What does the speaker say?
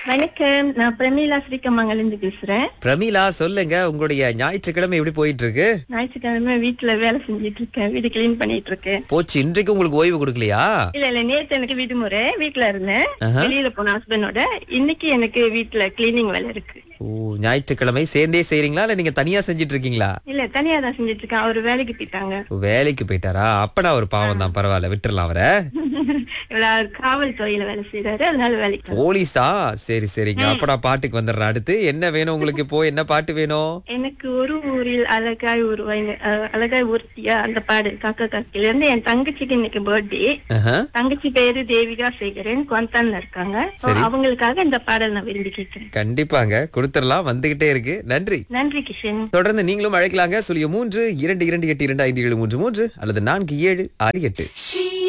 வணக்கம் நான் பிரமீளா ஸ்ரீகமங்கல இருந்து பேசுறேன் பிரமீளா சொல்லுங்க உங்களுடைய ஞாயிற்றுக்கிழமை எப்படி போயிட்டு இருக்கு ஞாயிற்றுக்கிழமை வீட்டுல வேலை செஞ்சிட்டு இருக்கேன் வீடு கிளீன் பண்ணிட்டு இருக்கேன் போச்சு இன்றைக்கு உங்களுக்கு ஓய்வு கொடுக்கலையா இல்ல இல்ல நேத்து எனக்கு விடுமுறை வீட்டுல இருந்தேன் ஆஹா. வெளியில போன ஹஸ்பண்டோட இன்னைக்கு எனக்கு வீட்டுல கிளீனிங் வேலை இருக்கு ஓ ஞாயிற்றுக்கிழமை சேர்ந்தே செய்றீங்களா இல்ல நீங்க தனியா செஞ்சிட்டு இருக்கீங்களா இல்ல தனியா தான் செஞ்சிட்டு இருக்கேன் அவரு வேலைக்கு போயிட்டாங்க ஓ, வேலைக்கு போயிட்டாரா அப்பனா ஒரு பாவம் தான் பரவாயில்ல விட்டுறலாம் அவரை இவ்வளவு அவர் காவல்துறையில வேலை செய்யறாரு அதனால வேலைக்கு போனாரு. போலீஸா சரி சரிங்க அப்ப நான் பாட்டுக்கு வந்துடுறேன் அடுத்து என்ன வேணும் உங்களுக்கு இப்போ என்ன பாட்டு வேணும் எனக்கு ஒரு ஊரில் அழகாய் உருவாய் அழகாய் ஊர்த்தியா அந்த பாடு காக்கா காக்கில இருந்து என் தங்கச்சிக்கு இன்னைக்கு பர்த்டே ஆஹா. தங்கச்சி பேரு தேவிகா சேகரன் குவந்தான்ல இருக்காங்க So, சரி. அவங்களுக்காக இந்த பாடல் நான் விரும்பி கேட்கிறேன் கண்டிப்பாங்க கொடுத்துடலாம் வந்துகிட்டே இருக்கு நன்றி நன்றி கிஷன் தொடர்ந்து நீங்களும் அழைக்கலாங்க சொல்லிய மூன்று இரண்டு இரண்டு எட்டு இரண்டு ஐந்து ஏழு மூன்று மூன்று அல்லது நான்கு ஏழு ஆறு எட்டு